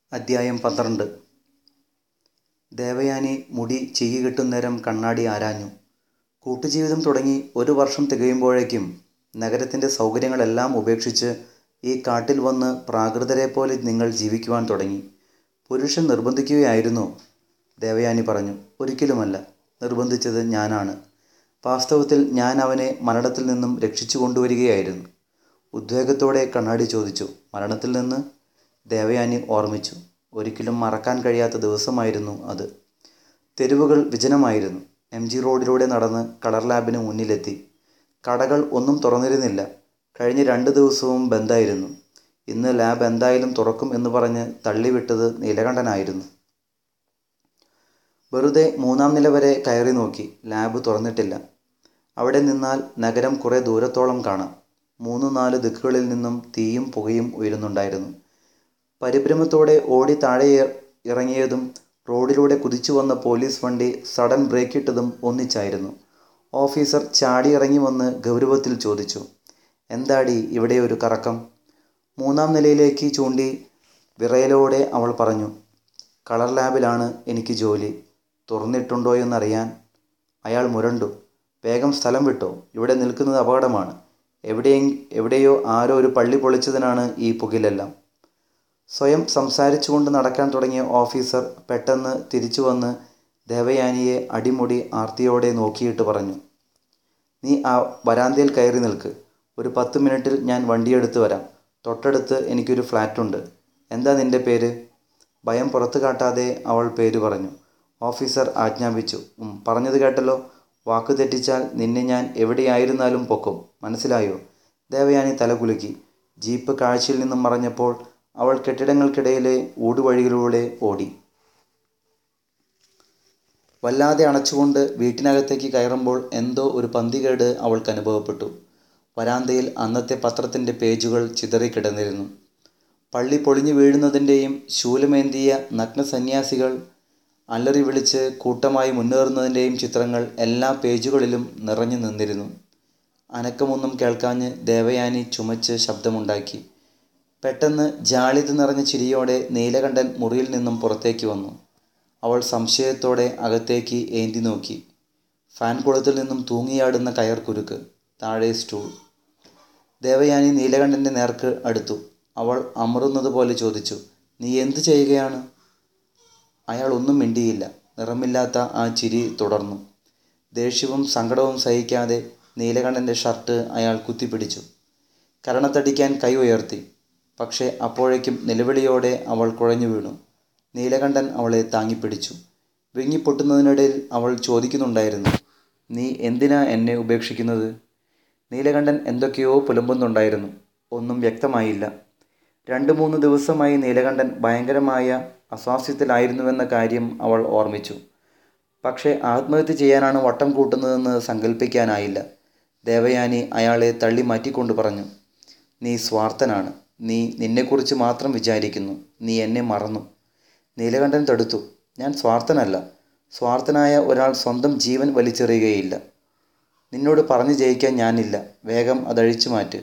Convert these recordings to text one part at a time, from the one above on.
അദ്ധ്യായം പന്ത്രണ്ട് ദേവയാനി മുടി ചീകികെട്ടുന്നേരം കണ്ണാടി ആരാഞ്ഞു കൂട്ടുജീവിതം തുടങ്ങി ഒരു വർഷം തികയുമ്പോഴേക്കും നഗരത്തിൻ്റെ സൗകര്യങ്ങളെല്ലാം ഉപേക്ഷിച്ച് ഈ കാട്ടിൽ വന്ന് പ്രാകൃതരെപ്പോലെ നിങ്ങൾ ജീവിക്കുവാൻ തുടങ്ങി പുരുഷൻ നിർബന്ധിക്കുകയായിരുന്നോ ദേവയാനി പറഞ്ഞു ഒരിക്കലുമല്ല നിർബന്ധിച്ചത് ഞാനാണ് വാസ്തവത്തിൽ ഞാൻ അവനെ മരണത്തിൽ നിന്നും രക്ഷിച്ചു കൊണ്ടുവരികയായിരുന്നു ഉദ്വേഗത്തോടെ കണ്ണാടി ചോദിച്ചു മരണത്തിൽ നിന്ന് ദേവയാനി ഓർമ്മിച്ചു ഒരിക്കലും മറക്കാൻ കഴിയാത്ത ദിവസമായിരുന്നു അത് തെരുവുകൾ വിജനമായിരുന്നു എം ജി റോഡിലൂടെ നടന്ന് കളർ ലാബിന് മുന്നിലെത്തി കടകൾ ഒന്നും തുറന്നിരുന്നില്ല കഴിഞ്ഞ രണ്ട് ദിവസവും ബന്ധായിരുന്നു ഇന്ന് ലാബ് എന്തായാലും തുറക്കും എന്ന് പറഞ്ഞ് തള്ളിവിട്ടത് നീലകണ്ഠനായിരുന്നു വെറുതെ മൂന്നാം നില വരെ കയറി നോക്കി ലാബ് തുറന്നിട്ടില്ല അവിടെ നിന്നാൽ നഗരം കുറേ ദൂരത്തോളം കാണാം മൂന്ന് നാല് ദിക്കുകളിൽ നിന്നും തീയും പുകയും ഉയരുന്നുണ്ടായിരുന്നു പരിഭ്രമത്തോടെ ഓടി താഴെ ഇറങ്ങിയതും റോഡിലൂടെ കുതിച്ചു വന്ന പോലീസ് വണ്ടി സഡൻ ബ്രേക്കിട്ടതും ഒന്നിച്ചായിരുന്നു ഓഫീസർ ചാടി ഇറങ്ങി വന്ന് ഗൗരവത്തിൽ ചോദിച്ചു എന്താടി ഇവിടെ ഒരു കറക്കം മൂന്നാം നിലയിലേക്ക് ചൂണ്ടി വിറയലോടെ അവൾ പറഞ്ഞു കളർ ലാബിലാണ് എനിക്ക് ജോലി തുറന്നിട്ടുണ്ടോ എന്നറിയാൻ അയാൾ മുരണ്ടു വേഗം സ്ഥലം വിട്ടോ ഇവിടെ നിൽക്കുന്നത് അപകടമാണ് എവിടെ എവിടെയോ ആരോ ഒരു പള്ളി പൊളിച്ചതിനാണ് ഈ പുകിലെല്ലാം സ്വയം സംസാരിച്ചുകൊണ്ട് നടക്കാൻ തുടങ്ങിയ ഓഫീസർ പെട്ടെന്ന് തിരിച്ചു വന്ന് ദേവയാനിയെ അടിമുടി ആർത്തിയോടെ നോക്കിയിട്ട് പറഞ്ഞു നീ ആ വരാന്തയിൽ കയറി നിൽക്ക് ഒരു പത്ത് മിനിറ്റിൽ ഞാൻ വണ്ടിയെടുത്ത് വരാം തൊട്ടടുത്ത് എനിക്കൊരു ഫ്ലാറ്റുണ്ട് എന്താ നിന്റെ പേര് ഭയം പുറത്തു കാട്ടാതെ അവൾ പേര് പറഞ്ഞു ഓഫീസർ ആജ്ഞാപിച്ചു പറഞ്ഞത് കേട്ടല്ലോ വാക്ക് തെറ്റിച്ചാൽ നിന്നെ ഞാൻ എവിടെയായിരുന്നാലും പൊക്കും മനസ്സിലായോ ദേവയാനി തലകുലുക്കി ജീപ്പ് കാഴ്ചയിൽ നിന്നും മറഞ്ഞപ്പോൾ അവൾ കെട്ടിടങ്ങൾക്കിടയിലെ ഊടുവഴികളിലൂടെ ഓടി വല്ലാതെ അണച്ചുകൊണ്ട് വീട്ടിനകത്തേക്ക് കയറുമ്പോൾ എന്തോ ഒരു പന്തികേട് അവൾക്ക് അനുഭവപ്പെട്ടു വരാന്തയിൽ അന്നത്തെ പത്രത്തിൻ്റെ പേജുകൾ ചിതറിക്കിടന്നിരുന്നു പള്ളി പൊളിഞ്ഞു വീഴുന്നതിൻ്റെയും ശൂലമേന്തിയ നഗ്ന സന്യാസികൾ അലറി വിളിച്ച് കൂട്ടമായി മുന്നേറുന്നതിൻ്റെയും ചിത്രങ്ങൾ എല്ലാ പേജുകളിലും നിറഞ്ഞു നിന്നിരുന്നു അനക്കമൊന്നും കേൾക്കാഞ്ഞ് ദേവയാനി ചുമച്ച് ശബ്ദമുണ്ടാക്കി പെട്ടെന്ന് ജാളിത് നിറഞ്ഞ ചിരിയോടെ നീലകണ്ഠൻ മുറിയിൽ നിന്നും പുറത്തേക്ക് വന്നു അവൾ സംശയത്തോടെ അകത്തേക്ക് ഏന്തി നോക്കി ഫാൻ കുളത്തിൽ നിന്നും തൂങ്ങിയാടുന്ന കയർ കുരുക്ക് താഴെ സ്റ്റൂൾ ദേവയാനി നീലകണ്ഠൻ്റെ നേർക്ക് അടുത്തു അവൾ അമറുന്നത് പോലെ ചോദിച്ചു നീ എന്തു ചെയ്യുകയാണ് അയാൾ ഒന്നും മിണ്ടിയില്ല നിറമില്ലാത്ത ആ ചിരി തുടർന്നു ദേഷ്യവും സങ്കടവും സഹിക്കാതെ നീലകണ്ഠൻ്റെ ഷർട്ട് അയാൾ കുത്തിപ്പിടിച്ചു കരണത്തടിക്കാൻ കൈ ഉയർത്തി പക്ഷേ അപ്പോഴേക്കും നിലവിളിയോടെ അവൾ കുഴഞ്ഞു വീണു നീലകണ്ഠൻ അവളെ താങ്ങിപ്പിടിച്ചു വിങ്ങിപ്പൊട്ടുന്നതിനിടയിൽ അവൾ ചോദിക്കുന്നുണ്ടായിരുന്നു നീ എന്തിനാ എന്നെ ഉപേക്ഷിക്കുന്നത് നീലകണ്ഠൻ എന്തൊക്കെയോ പുലമ്പുന്നുണ്ടായിരുന്നു ഒന്നും വ്യക്തമായില്ല രണ്ട് മൂന്ന് ദിവസമായി നീലകണ്ഠൻ ഭയങ്കരമായ അസ്വാസ്ഥ്യത്തിലായിരുന്നുവെന്ന കാര്യം അവൾ ഓർമ്മിച്ചു പക്ഷേ ആത്മഹത്യ ചെയ്യാനാണ് വട്ടം കൂട്ടുന്നതെന്ന് സങ്കല്പിക്കാനായില്ല ദേവയാനി അയാളെ തള്ളി മാറ്റിക്കൊണ്ട് പറഞ്ഞു നീ സ്വാർത്ഥനാണ് നീ നിന്നെക്കുറിച്ച് മാത്രം വിചാരിക്കുന്നു നീ എന്നെ മറന്നു നീലകണ്ഠൻ തടുത്തു ഞാൻ സ്വാർത്ഥനല്ല സ്വാർത്ഥനായ ഒരാൾ സ്വന്തം ജീവൻ വലിച്ചെറിയുകയില്ല നിന്നോട് പറഞ്ഞു ജയിക്കാൻ ഞാനില്ല വേഗം അതഴിച്ചു മാറ്റ്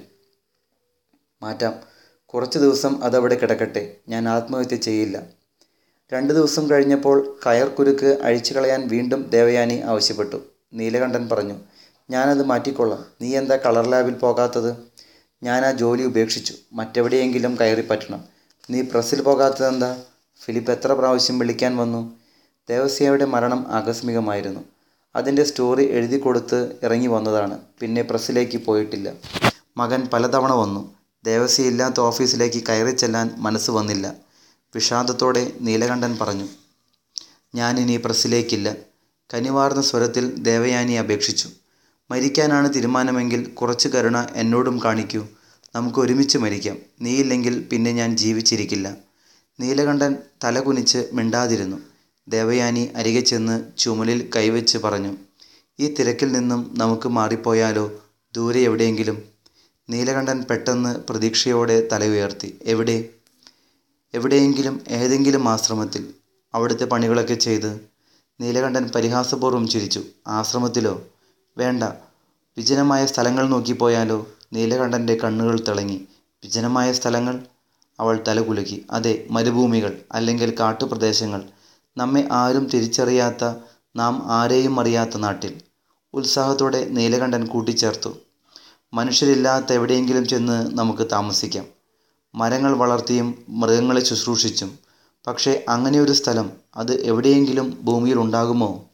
മാറ്റാം കുറച്ച് ദിവസം അതവിടെ കിടക്കട്ടെ ഞാൻ ആത്മഹത്യ ചെയ്യില്ല രണ്ട് ദിവസം കഴിഞ്ഞപ്പോൾ കയർ കുരുക്ക് അഴിച്ചു കളയാൻ വീണ്ടും ദേവയാനി ആവശ്യപ്പെട്ടു നീലകണ്ഠൻ പറഞ്ഞു ഞാനത് മാറ്റിക്കൊള്ളാം നീ എന്താ കളർ ലാബിൽ പോകാത്തത് ഞാൻ ആ ജോലി ഉപേക്ഷിച്ചു മറ്റെവിടെയെങ്കിലും കയറി പറ്റണം നീ പ്രസ്സിൽ പോകാത്തതെന്താ ഫിലിപ്പ് എത്ര പ്രാവശ്യം വിളിക്കാൻ വന്നു ദേവസ്യയുടെ മരണം ആകസ്മികമായിരുന്നു അതിൻ്റെ സ്റ്റോറി എഴുതി കൊടുത്ത് ഇറങ്ങി വന്നതാണ് പിന്നെ പ്രസ്സിലേക്ക് പോയിട്ടില്ല മകൻ പലതവണ വന്നു ദേവസ്യ ഇല്ലാത്ത ഓഫീസിലേക്ക് കയറി ചെല്ലാൻ മനസ്സ് വന്നില്ല വിഷാദത്തോടെ നീലകണ്ഠൻ പറഞ്ഞു ഞാനിനി പ്രസ്സിലേക്കില്ല കനിവാർന്ന സ്വരത്തിൽ ദേവയാനി അപേക്ഷിച്ചു മരിക്കാനാണ് തീരുമാനമെങ്കിൽ കുറച്ച് കരുണ എന്നോടും കാണിക്കൂ നമുക്ക് ഒരുമിച്ച് മരിക്കാം നീയില്ലെങ്കിൽ പിന്നെ ഞാൻ ജീവിച്ചിരിക്കില്ല നീലകണ്ഠൻ തല കുനിച്ച് മിണ്ടാതിരുന്നു ദേവയാനി അരികെ ചെന്ന് ചുമലിൽ കൈവച്ച് പറഞ്ഞു ഈ തിരക്കിൽ നിന്നും നമുക്ക് മാറിപ്പോയാലോ ദൂരെ എവിടെയെങ്കിലും നീലകണ്ഠൻ പെട്ടെന്ന് പ്രതീക്ഷയോടെ തല ഉയർത്തി എവിടെ എവിടെയെങ്കിലും ഏതെങ്കിലും ആശ്രമത്തിൽ അവിടുത്തെ പണികളൊക്കെ ചെയ്ത് നീലകണ്ഠൻ പരിഹാസപൂർവ്വം ചിരിച്ചു ആശ്രമത്തിലോ വേണ്ട വിജനമായ സ്ഥലങ്ങൾ നോക്കിപ്പോയാലോ നീലകണ്ഠൻ്റെ കണ്ണുകൾ തിളങ്ങി വിജനമായ സ്ഥലങ്ങൾ അവൾ തലകുലുക്കി അതെ മരുഭൂമികൾ അല്ലെങ്കിൽ കാട്ടുപ്രദേശങ്ങൾ നമ്മെ ആരും തിരിച്ചറിയാത്ത നാം ആരെയും അറിയാത്ത നാട്ടിൽ ഉത്സാഹത്തോടെ നീലകണ്ഠൻ കൂട്ടിച്ചേർത്തു മനുഷ്യരില്ലാത്ത എവിടെയെങ്കിലും ചെന്ന് നമുക്ക് താമസിക്കാം മരങ്ങൾ വളർത്തിയും മൃഗങ്ങളെ ശുശ്രൂഷിച്ചും പക്ഷേ അങ്ങനെയൊരു സ്ഥലം അത് എവിടെയെങ്കിലും ഭൂമിയിൽ ഉണ്ടാകുമോ